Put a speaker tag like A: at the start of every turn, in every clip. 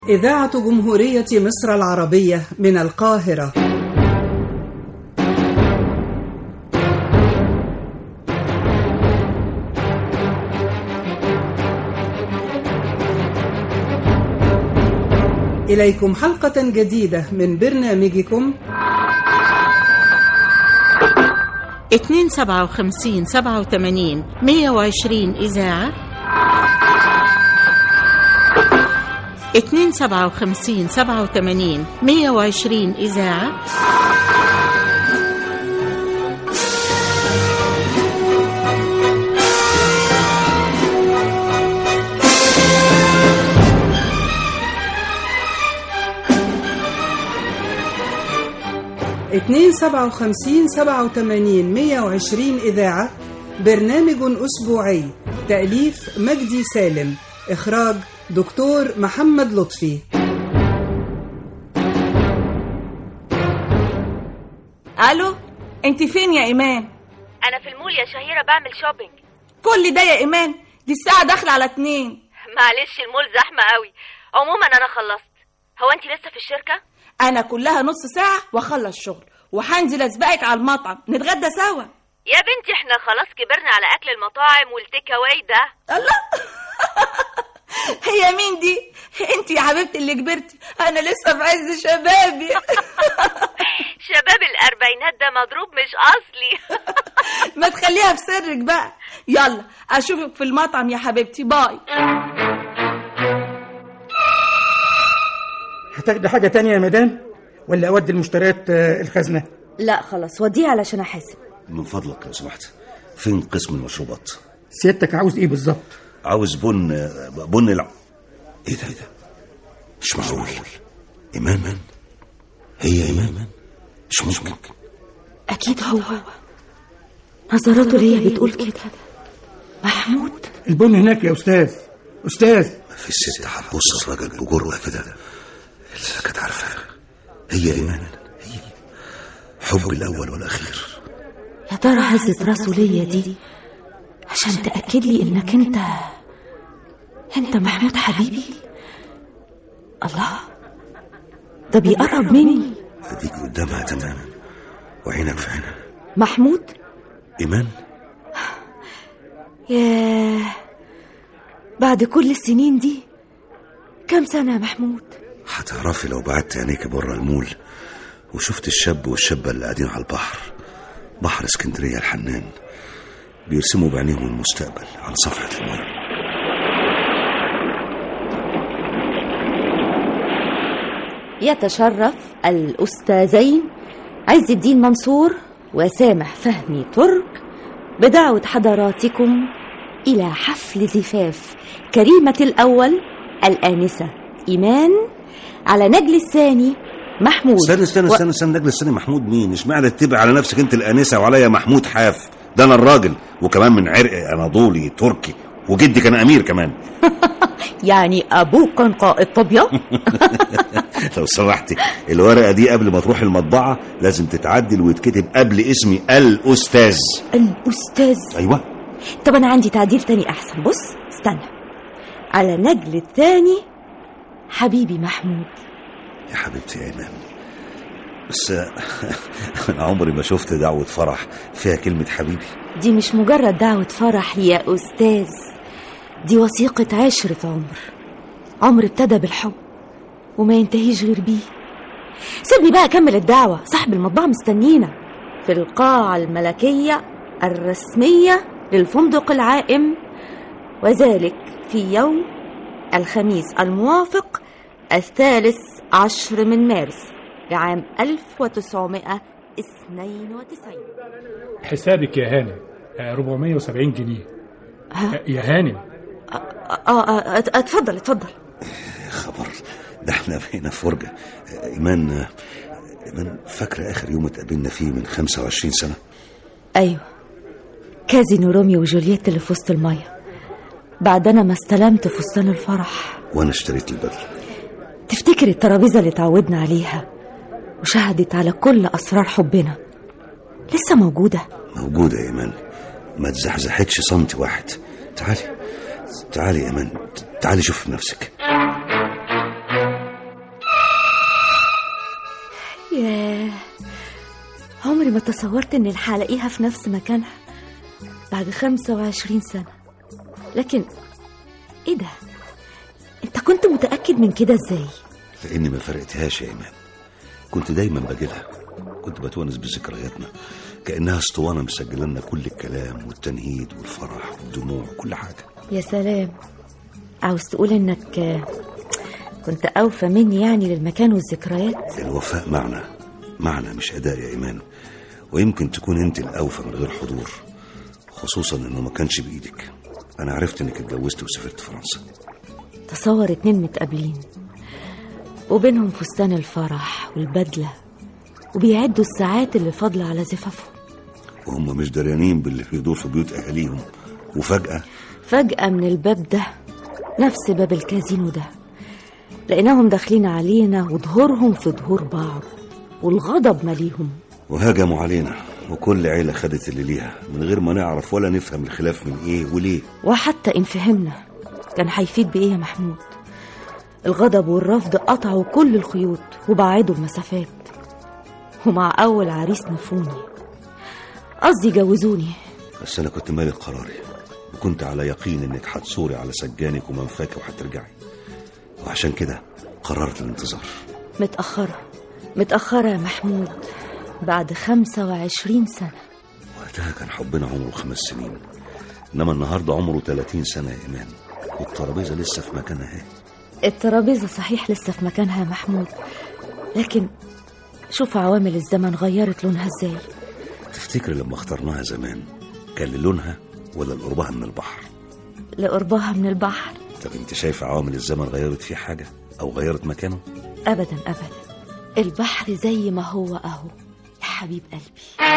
A: إذاعة جمهورية مصر العربية من القاهرة إليكم حلقة جديدة من برنامجكم
B: اتنين سبعة وخمسين سبعة وثمانين مية وعشرين إذاعة اتنين سبعة وخمسين سبعة وثمانين مية وعشرين إذاعة
A: اتنين سبعة وخمسين سبعة وثمانين مية وعشرين إذاعة برنامج أسبوعي تأليف مجدي سالم إخراج دكتور محمد لطفي
C: الو انت فين يا ايمان
D: انا في المول يا شهيرة بعمل شوبينج
C: كل ده يا ايمان دي الساعه داخله على اتنين
D: معلش المول زحمة قوي عموما انا خلصت هو انت لسه في الشركة
C: انا كلها نص ساعه واخلص شغل وهنزل اسبقك على المطعم نتغدى سوا
D: يا بنتي احنا خلاص كبرنا على اكل المطاعم والتيك اواي ده
C: الله هي مين دي انت يا حبيبتي اللي كبرتي انا لسه في عز شبابي
D: شباب الاربعينات ده مضروب مش اصلي
C: ما تخليها في سرك بقى يلا اشوفك في المطعم يا حبيبتي باي
E: هتاخدي حاجة تانية يا مدام ولا أودي المشتريات آه، الخزنة
F: لا خلاص وديها علشان احاسب
G: من فضلك لو سمحت فين قسم المشروبات
E: سيادتك عاوز إيه بالظبط
G: عاوز بن بن الع... ايه ده ايه ده مش معقول ايمان هي ايمان مش ممكن
F: اكيد هو نظراته ليا بتقول كده محمود
E: البن هناك يا أستاذ أستاذ
G: في الست هتبص الراجل بجرأة كده اذا كانت عارفة هي ايمان هي حب الاول والاخير
F: يا ترى هزت راسه ليا دي عشان تأكد لي انك انت انت محمود حبيبي الله ده بيقرب مني
G: اديك قدامها تماما وعينك في عينها
F: محمود
G: ايمان
F: ياه بعد كل السنين دي كم سنة يا محمود
G: هتعرفي لو بعدت عينيك بره المول وشفت الشاب والشابة اللي قاعدين على البحر بحر اسكندرية الحنان بيرسموا بعينيهم المستقبل على صفحة الماء
F: يتشرف الأستاذين عز الدين منصور وسامح فهمي ترك بدعوة حضراتكم إلى حفل زفاف كريمة الأول الآنسة إيمان على نجل الثاني محمود
G: استنى استنى
F: و-
G: استنى استنى نجل استنى محمود مين اشمعنى تتبع على نفسك انت الانسه وعليا محمود حاف ده انا الراجل وكمان من عرق اناضولي تركي وجدي كان امير كمان
F: يعني أبوك كان قائد طبية
G: لو سمحتي الورقه دي قبل ما تروح المطبعه لازم تتعدل ويتكتب قبل اسمي الاستاذ
F: الأستاذ
G: ايوه
F: طب أنا عندي تعديل تاني أحسن بص استنى على نجل الثاني حبيبي محمود
G: يا حبيبتي يا ايمان بس انا عمري ما شفت دعوه فرح فيها كلمه حبيبي
F: دي مش مجرد دعوة فرح يا أستاذ دي وثيقة عشرة عمر عمر ابتدى بالحب وما ينتهيش غير بيه سيبني بقى أكمل الدعوة صاحب المطبعة مستنينا في القاعة الملكية الرسمية للفندق العائم وذلك في يوم الخميس الموافق الثالث عشر من مارس لعام 1992
H: حسابك يا هانم آه، 470 جنيه
F: ها؟
H: آه، يا هانم
F: آه آه أت- اتفضل اتفضل
G: يا خبر ده احنا بقينا فرجه ايمان ايمان فاكره اخر يوم اتقابلنا فيه من 25 سنه
F: ايوه كازينو روميو وجولييت اللي في وسط الميه بعد انا ما استلمت فستان الفرح
G: وانا اشتريت البدله
F: تفتكر الترابيزه اللي اتعودنا عليها وشهدت على كل اسرار حبنا لسه موجوده
G: موجوده يا ايمان ما تزحزحتش سنتي واحد تعالي تعالي يا ايمان تعالي شوف بنفسك
F: عمري ما تصورت إني هلاقيها في نفس مكانها بعد 25 سنة لكن إيه ده؟ أنت كنت متأكد من كده إزاي؟
G: لاني ما فرقتهاش يا ايمان كنت دايما باجيلها كنت بتونس بذكرياتنا كانها اسطوانه مسجله لنا كل الكلام والتنهيد والفرح والدموع وكل حاجه
F: يا سلام عاوز تقول إنك آه، كنت أوفى مني يعني للمكان والذكريات
G: الوفاء معنى معنى مش اداء يا ايمان ويمكن تكون انت الاوفى من غير حضور خصوصا انه ما كانش بايدك انا عرفت انك اتجوزت وسافرت فرنسا
F: تصور اتنين متقابلين وبينهم فستان الفرح والبدلة وبيعدوا الساعات اللي فاضلة على زفافهم
G: وهم مش دريانين باللي بيدور في بيوت اهاليهم وفجاه
F: فجأة من الباب ده نفس باب الكازينو ده لقيناهم داخلين علينا وظهورهم في ظهور بعض والغضب مليهم
G: وهجموا علينا وكل عيلة خدت اللي ليها من غير ما نعرف ولا نفهم الخلاف من ايه وليه
F: وحتى إن فهمنا كان هيفيد بإيه يا محمود الغضب والرفض قطعوا كل الخيوط وبعدوا المسافات ومع أول عريس نفوني قصدي جوزوني
G: بس انا كنت مالك قراري وكنت على يقين انك هتصوري على سجانك ومنفاك وهترجعي وعشان كده قررت الانتظار
F: متأخرة متأخرة يا محمود بعد خمسة وعشرين سنة
G: وقتها كان حبنا عمره خمس سنين انما النهارده عمره 30 سنه يا ايمان والترابيزه لسه في مكانها اهي
F: الترابيزة صحيح لسه في مكانها يا محمود لكن شوف عوامل الزمن غيرت لونها ازاي
G: تفتكري لما اخترناها زمان كان للونها ولا لقربها من البحر
F: لقربها من البحر
G: طب انت شايفه عوامل الزمن غيرت فيه حاجه او غيرت مكانه
F: أبدا أبدا البحر زي ما هو أهو يا حبيب قلبي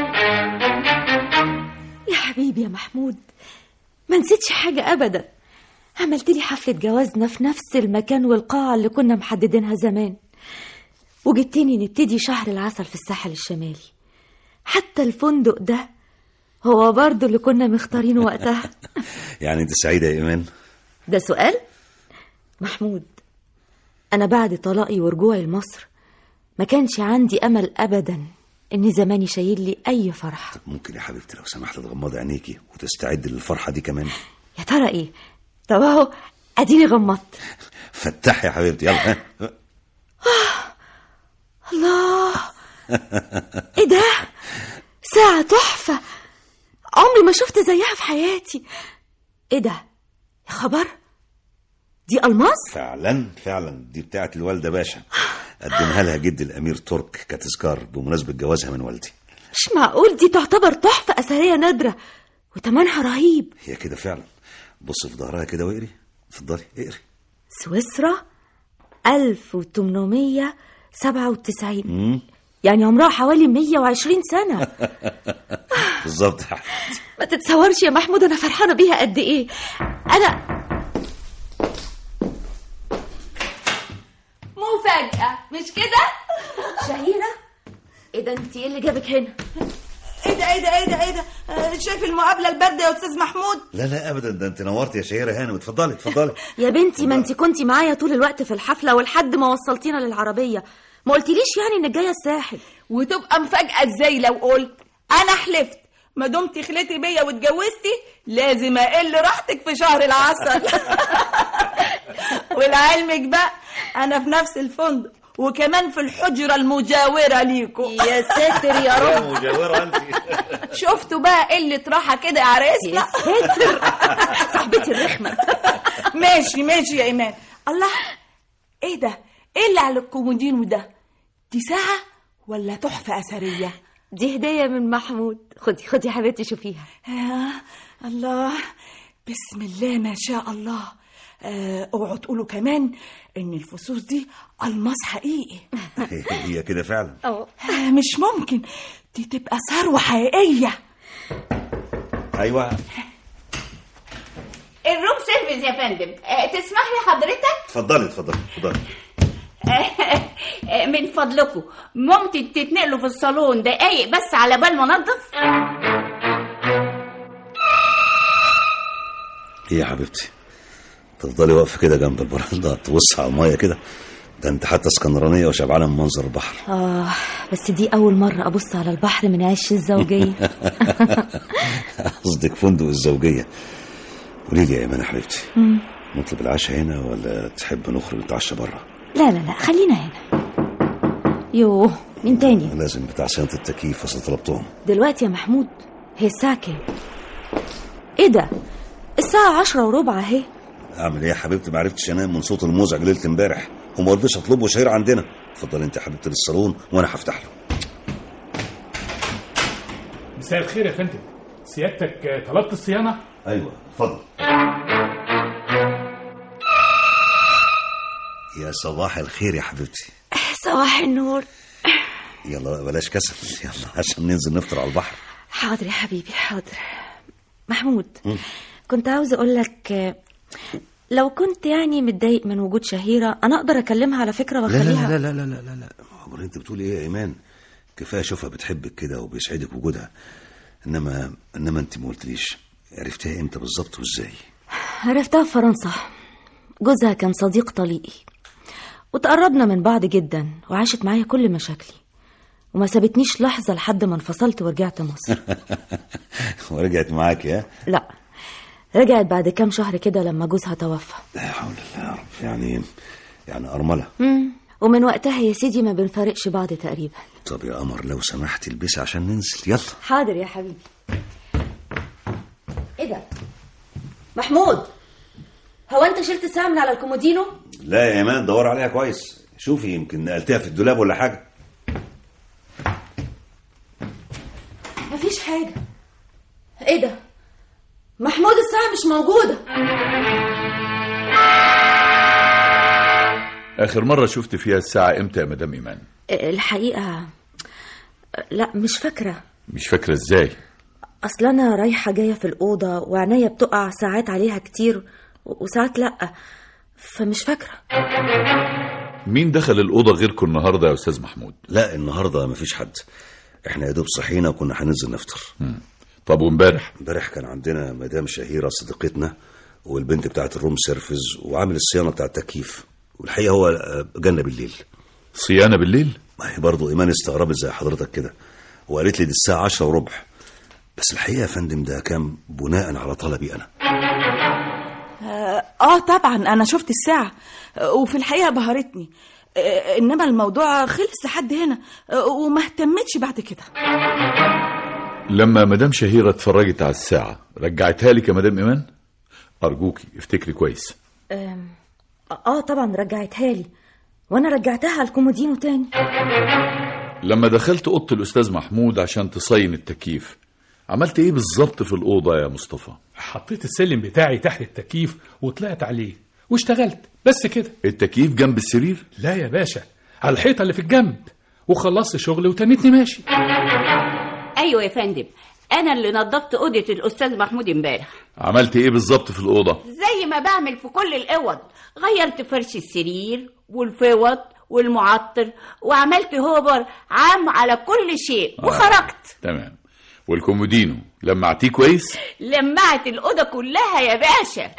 F: يا حبيبي يا محمود ما نسيتش حاجة أبدا عملت لي حفلة جوازنا في نفس المكان والقاعة اللي كنا محددينها زمان وجبتني نبتدي شهر العسل في الساحل الشمالي حتى الفندق ده هو برضه اللي كنا مختارينه وقتها
G: يعني انت سعيده يا ايمان
F: ده سؤال محمود أنا بعد طلاقي ورجوعي لمصر ما كانش عندي أمل أبدا إن زماني شايل لي أي فرح
G: ممكن يا حبيبتي لو سمحت تغمضي عينيكي وتستعد للفرحه دي كمان
F: يا ترى إيه طب أهو أديني غمضت
G: فتحي يا حبيبتي يلا ها
F: الله إيه ده ساعة تحفة عمري ما شفت زيها في حياتي إيه ده يا خبر دي ألماس
G: فعلا فعلا دي بتاعت الوالده باشا قدمها لها جدي الامير ترك كتذكار بمناسبه جوازها من والدي
F: مش معقول دي تعتبر تحفة أثرية نادرة وتمنها رهيب
G: هي كده فعلا بص في ظهرها كده واقري اتفضلي اقري
F: سويسرا 1897
G: مم.
F: يعني عمرها حوالي 120 سنة
G: بالظبط يا حبيبتي
F: ما تتصورش يا محمود أنا فرحانة بيها قد إيه أنا
C: مفاجأة مش كده؟
F: شهيرة إيه ده أنت إيه اللي جابك هنا
C: ايه ده ايه ده ايه ده ايه ده آه، شايف المقابلة الباردة يا استاذ محمود؟
G: لا لا ابدا ده انت نورت يا شهيره هانم اتفضلي اتفضلي
F: يا بنتي ما انت كنتي معايا طول الوقت في الحفلة ولحد ما وصلتينا للعربية ما قلتليش يعني انك جاية الساحل
C: وتبقى مفاجأة ازاي لو قلت انا حلفت ما دمت خليتي بيا واتجوزتي لازم اقل راحتك في شهر العسل ولعلمك بقى انا في نفس الفندق وكمان في الحجرة المجاورة ليكم
F: يا ساتر يا رب
G: مجاوره انت
C: شفتوا بقى قلة راحة كده يا عريسنا
F: يا ساتر صاحبتي الرخمة
C: ماشي ماشي يا ايمان الله ايه ده ايه اللي على الكومودينو ده دي ساعة ولا تحفة أثرية
F: دي هدية من محمود خدي خدي يا حبيبتي شوفيها
C: آه الله بسم الله ما شاء الله آه، اوعوا تقولوا كمان ان الفصوص دي الماس حقيقي
G: هي كده فعلا
F: اه
C: آه، مش ممكن دي تبقى ثروة حقيقية
G: ايوه
I: الروم سيرفيس يا فندم آه، تسمح لي حضرتك
G: اتفضلي اتفضلي اتفضلي
I: آه، من فضلكم ممكن تتنقلوا في الصالون دقايق بس على بال ما انضف
G: ايه يا حبيبتي تفضلي واقفه كده جنب البرندة تبص على الميه كده ده انت حتى اسكندرانيه وشبعانه من منظر البحر
F: آه بس دي أول مرة أبص على البحر من عش الزوجية
G: قصدك فندق الزوجيه قولي لي يا ايمان يا حبيبتي نطلب العشاء هنا ولا تحب نخرج نتعشى بره
F: لا لا لا خلينا هنا يوه مين تاني
G: لازم بتاع صيانه التكييف اصل طلبتهم
F: دلوقتي يا محمود هي الساعة كام ايه ده الساعة عشرة وربع اهي
G: اعمل ايه يا حبيبتي ما عرفتش انام من صوت الموزع ليله امبارح وما رضيتش اطلبه شهير عندنا اتفضل انت يا حبيبتي للصالون وانا هفتح له
H: مساء الخير يا فندم سيادتك آه، طلبت الصيانه
G: ايوه اتفضل يا صباح الخير يا حبيبتي
F: صباح النور
G: يلا بقى بلاش كسل يلا عشان ننزل نفطر على البحر
F: حاضر يا حبيبي حاضر محمود كنت عاوز اقول لك آه، لو كنت يعني متضايق من وجود شهيرة انا اقدر اكلمها على فكرة
G: لا
F: واخليها
G: لا لا لا لا لا لا عمر انت بتقولي ايه يا ايمان كفايه اشوفها بتحبك كده وبيسعدك وجودها انما انما انت ما قلتليش عرفتها امتى بالظبط وازاي
F: عرفتها في فرنسا جوزها كان صديق طليقي وتقربنا من بعض جدا وعاشت معايا كل مشاكلي وما سابتنيش لحظة لحد ما انفصلت ورجعت مصر
G: ورجعت معاك ها
F: لا رجعت بعد كام شهر كده لما جوزها توفى
G: لا حول الله يا رب يعني يعني ارمله
F: مم. ومن وقتها يا سيدي ما بنفارقش بعض تقريبا
G: طب يا قمر لو سمحت البسي عشان ننزل يلا
F: حاضر يا حبيبي ايه ده محمود هو انت شلت الساعة من على الكومودينو
G: لا يا ايمان دور عليها كويس شوفي يمكن نقلتها في الدولاب ولا حاجه
F: مفيش حاجة ايه ده محمود الساعة مش موجودة
J: آخر مرة شفت فيها الساعة إمتى يا مدام إيمان؟
F: الحقيقة لا مش فاكرة
J: مش فاكرة إزاي؟
F: اصل انا رايحة جاية في الأوضة وعناية بتقع ساعات عليها كتير و- وساعات لأ فمش فاكرة
J: مين دخل الأوضة غيركم النهاردة يا أستاذ محمود؟
G: لا النهارده مفيش حد احنا يا دوب صحينا وكنا هننزل نفطر
J: طب وامبارح؟
G: امبارح كان عندنا مدام شهيره صديقتنا والبنت بتاعت الروم سيرفيس وعامل الصيانه بتاع التكييف والحقيقه هو آه، جانا بالليل
J: صيانة بالليل؟
G: ما هي برضه ايمان استغربت زي حضرتك كده وقالت لي دي الساعه عشرة وربع بس الحقيقه يا فندم ده كان بناء على طلبي انا
C: آه, اه طبعا انا شفت الساعة آه، وفي الحقيقة بهرتني آه انما الموضوع خلص لحد هنا آه وما اهتمتش بعد كده
J: لما مدام شهيرة اتفرجت على الساعة رجعتها لك يا مدام إيمان؟ أرجوكي افتكري كويس
F: أم، اه طبعا رجعتها لي وانا رجعتها على الكومودينو تاني
J: لما دخلت أوضة الأستاذ محمود عشان تصين التكييف عملت إيه بالظبط في الأوضة يا مصطفى؟
H: حطيت السلم بتاعي تحت التكييف وطلعت عليه واشتغلت بس كده
J: التكييف جنب السرير؟
H: لا يا باشا على الحيطه اللي في الجنب وخلصت شغلي وتنتني ماشي
I: ايوه يا فندم انا اللي نظفت اوضه الاستاذ محمود امبارح
J: عملت إيه بالظبط في الأوضة؟
I: زي ما بعمل في كل الاوض غيرت فرش السرير والفوط والمعطر وعملت هوبر عام على كل شيء وخرجت
J: تمام والكومودينو لمعتيه كويس؟
I: لمعت الاوضه كلها يا باشا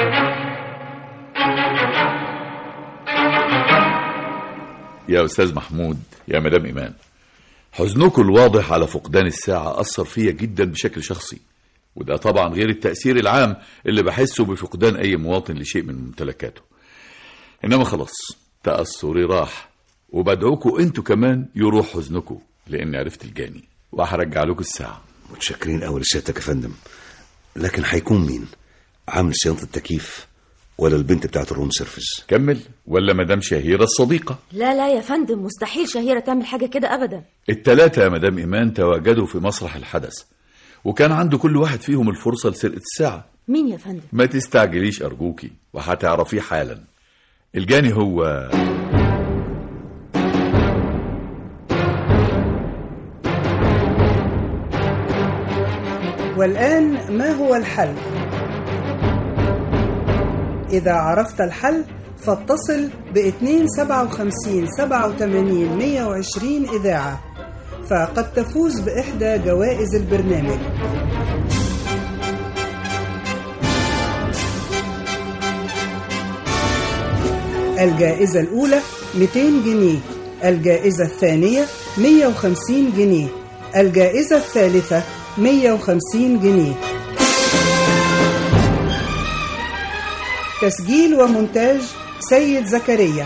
J: يا أستاذ محمود يا مدام إيمان حزنكم الواضح على فقدان الساعة أثر فيا جدا بشكل شخصي وده طبعا غير التأثير العام اللي بحسه بفقدان أي مواطن لشيء من ممتلكاته إنما خلاص تأثري راح وبدعوكم انتوا كمان يروح حزنكم لأني عرفت الجاني وهرجع لكم الساعة
G: متشكرين قوي لسيادتك يا فندم لكن هيكون مين عامل صيانه التكييف ولا البنت بتاعت الروم سيرفيس
J: كمل ولا مدام شهيرة الصديقة
F: لا لا يا فندم مستحيل شهيرة تعمل حاجة كده أبدا
J: التلاتة يا مدام إيمان تواجدوا في مسرح الحدث وكان عنده كل واحد فيهم الفرصة لسرقة الساعة
F: مين يا فندم
J: ما تستعجليش أرجوكي وهتعرفيه حالا الجاني هو
A: والآن ما هو الحل؟ إذا عرفت الحل فاتصل ب 257 87 120 إذاعة فقد تفوز بإحدى جوائز البرنامج الجائزة الأولى 200 جنيه الجائزة الثانية 150 جنيه الجائزة الثالثة 150 جنيه تسجيل ومونتاج سيد زكريا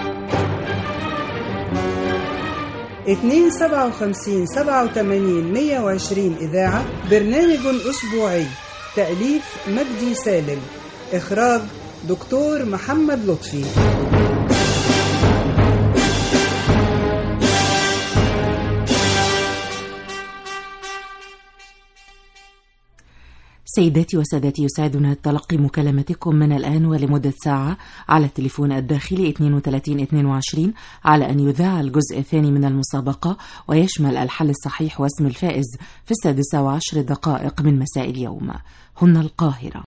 A: 257 87 120 إذاعة برنامج أسبوعي تأليف مجدي سالم إخراج دكتور محمد لطفي
K: سيداتي وسادتي يسعدنا تلقي مكالمتكم من الآن ولمدة ساعة على التليفون الداخلي 32 22 على أن يذاع الجزء الثاني من المسابقة ويشمل الحل الصحيح واسم الفائز في السادسة وعشر دقائق من مساء اليوم هن القاهرة